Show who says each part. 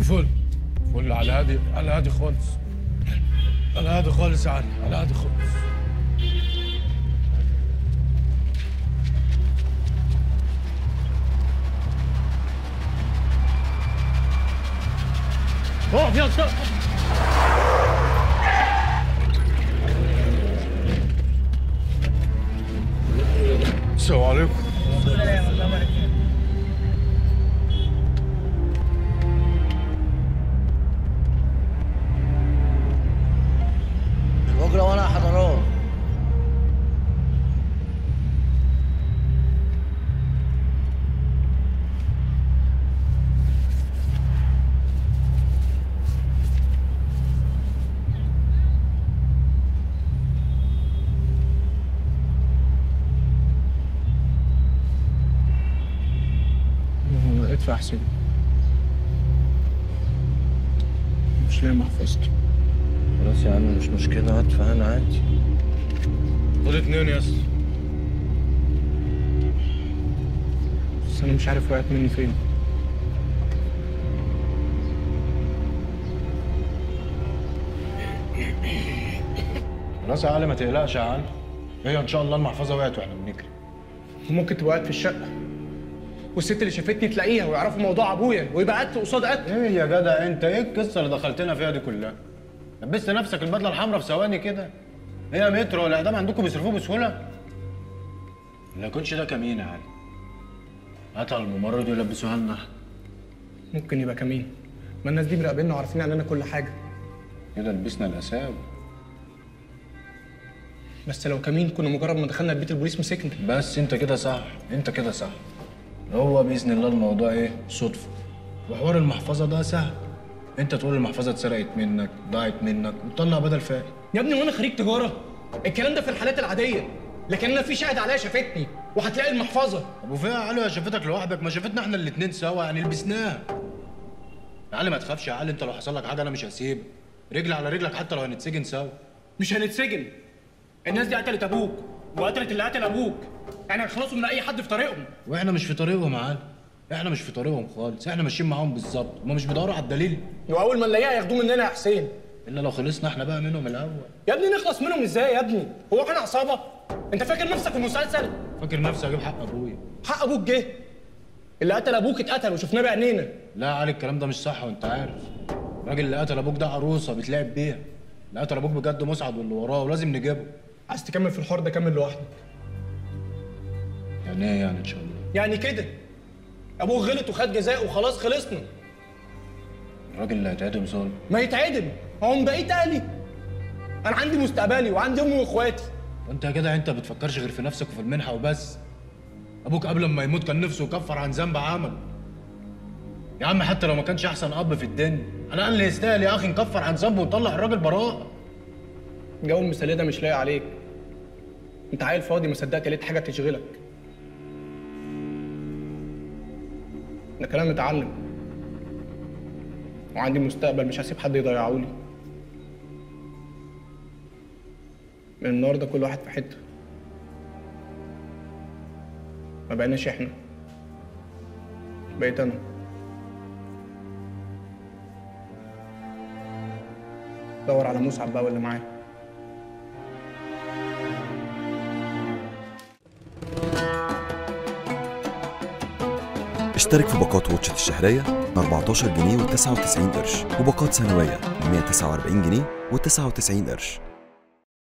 Speaker 1: فل فل على هادي على هادي خالص على هادي خالص يا علي على هادي خالص اقف يا اسطى السلام عليكم
Speaker 2: بكره وانا حضرات
Speaker 1: ادفع حسين مش لاقي محفظتي
Speaker 2: خلاص يا عم مش مشكله هدفع انا عادي
Speaker 1: خد اتنين يا اسطى بس انا مش عارف وقعت مني فين
Speaker 3: خلاص يا علي ما تقلقش يا علي هي ان شاء الله المحفظه وقعت واحنا بنجري
Speaker 1: ممكن تبقى قاعد في الشقه والست اللي شافتني تلاقيها ويعرفوا موضوع ابويا ويبقى قتل قصاد قتل
Speaker 3: ايه يا جدع انت ايه القصه اللي دخلتنا فيها دي كلها لبست نفسك البدله الحمراء في ثواني كده هي مترو والاعدام عندكم بيصرفوه بسهوله ما يكونش ده كمين يا علي هات على الممرض ويلبسوها لنا
Speaker 1: ممكن يبقى كمين ما الناس دي مراقبيننا وعارفين عننا كل حاجه
Speaker 3: كده لبسنا الاساوي
Speaker 1: بس لو كمين كنا مجرد ما دخلنا البيت البوليس مسكنا
Speaker 3: بس انت كده صح انت كده صح هو باذن الله الموضوع ايه صدفه وحوار المحفظه ده سهل انت تقول المحفظه اتسرقت منك ضاعت منك وتطلع بدل فائد
Speaker 1: يا ابني وانا خريج تجاره الكلام ده في الحالات العاديه لكن انا في شاهد عليا شافتني وهتلاقي المحفظه
Speaker 3: ابو فيها يا علي شافتك لوحدك ما شافتنا احنا الاتنين سوا يعني لبسناها يا علي ما تخافش يا علي انت لو حصل لك حاجه انا مش هسيب رجل على رجلك حتى لو هنتسجن سوا
Speaker 1: مش هنتسجن الناس دي قتلت ابوك وقتلت اللي قتل ابوك يعني هيخلصوا من اي حد في طريقهم
Speaker 3: واحنا مش في طريقهم يا علي احنا مش في طريقهم خالص احنا ماشيين معاهم بالظبط هما مش بيدوروا على الدليل
Speaker 1: واول ما نلاقيها ياخدوه مننا يا حسين
Speaker 3: الا لو خلصنا احنا بقى منهم الاول
Speaker 1: يا ابني نخلص منهم ازاي يا ابني هو كان عصابه انت فاكر نفسك في مسلسل
Speaker 3: فاكر نفسي اجيب حق ابويا
Speaker 1: حق ابوك جه اللي قتل ابوك اتقتل وشفناه بعينينا
Speaker 3: لا يا علي الكلام ده مش صح وانت عارف الراجل اللي قتل ابوك ده عروسه بيتلعب بيها اللي قتل ابوك بجد مسعد واللي وراه ولازم نجيبه
Speaker 1: عايز تكمل في الحوار ده كمل لوحدك
Speaker 3: يعني ايه يعني ان شاء الله
Speaker 1: يعني كده ابوه غلط وخد جزاء وخلاص خلصنا
Speaker 3: الراجل اللي هيتعدم ظالم
Speaker 1: ما يتعدم هو من بقيت اهلي انا عندي مستقبلي وعندي امي واخواتي
Speaker 3: وانت يا جدع انت بتفكرش غير في نفسك وفي المنحه وبس ابوك قبل ما يموت كان نفسه يكفر عن ذنب عمل يا عم حتى لو ما كانش احسن اب في الدنيا على الاقل يستاهل يا اخي نكفر عن ذنبه ونطلع الراجل براءه
Speaker 1: الجو المثالي ده مش لايق عليك انت عيل فاضي ما صدقت لقيت حاجه تشغلك ده كلام متعلم وعندي مستقبل مش هسيب حد يضيعه لي من النهارده كل واحد في حته ما بقيناش احنا بقيت انا دور على مصعب بقى واللي معاه
Speaker 4: اشترك في باقات واتشت الشهرية من 14 جنيه و99 قرش وباقات سنوية من 149 جنيه و99 قرش